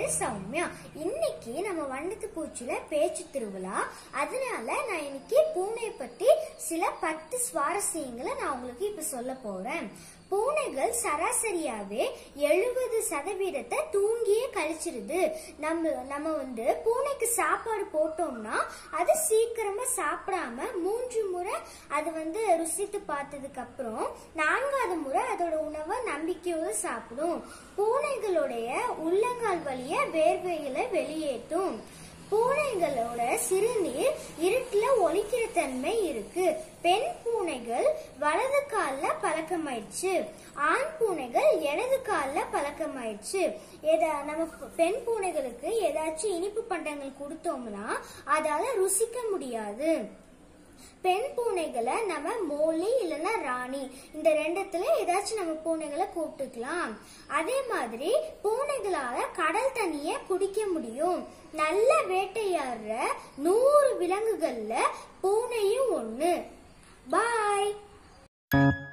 பேர் சௌமியா இன்னைக்கு நம்ம வண்ணத்து பூச்சில பேச்சு திருவிழா அதனால நான் இன்னைக்கு பூனை பத்தி சில பத்து சுவாரஸ்யங்களை நான் உங்களுக்கு இப்ப சொல்ல போறேன் பூனைகள் சராசரியாவே எழுபது சதவீதத்தை தூங்கியே கழிச்சிருது நம்ம நம்ம வந்து பூனைக்கு சாப்பாடு போட்டோம்னா அது சீக்கிரமா சாப்பிடாம மூன்று முறை அது வந்து ருசித்து பார்த்ததுக்கு அப்புறம் நான்காவது முறை அதோட உணவை நம்பிக்கையோடு சாப்பிடும் பூனைகளுடைய உள்ளங்கால் வழிய வேர்வைகளை வெளியேற்றும் பூனைகளோட சிறுநீர் இருட்டுல ஒலிக்கிற தன்மை இருக்கு பெண் பூனைகள் வலது கால்ல பழக்கமாயிடுச்சு ஆண் பூனைகள் இடது கால்ல பழக்கமாயிடுச்சு எதா நம்ம பெண் பூனைகளுக்கு ஏதாச்சும் இனிப்பு பண்டங்கள் கொடுத்தோம்னா அதால ருசிக்க முடியாது பெண் பூனைகளை நம்ம மோலி இல்லைன்னா ராணி இந்த ரெண்டுத்துல ஏதாச்சும் நம்ம பூனைகளை கூப்பிட்டுக்கலாம் அதே மாதிரி பூனைகளால கடல் தண்ணிய குடிக்க முடியும் நல்ல வேட்டையாடுற நூறு விலங்குகள்ல பூனையும் ஒண்ணு பாய்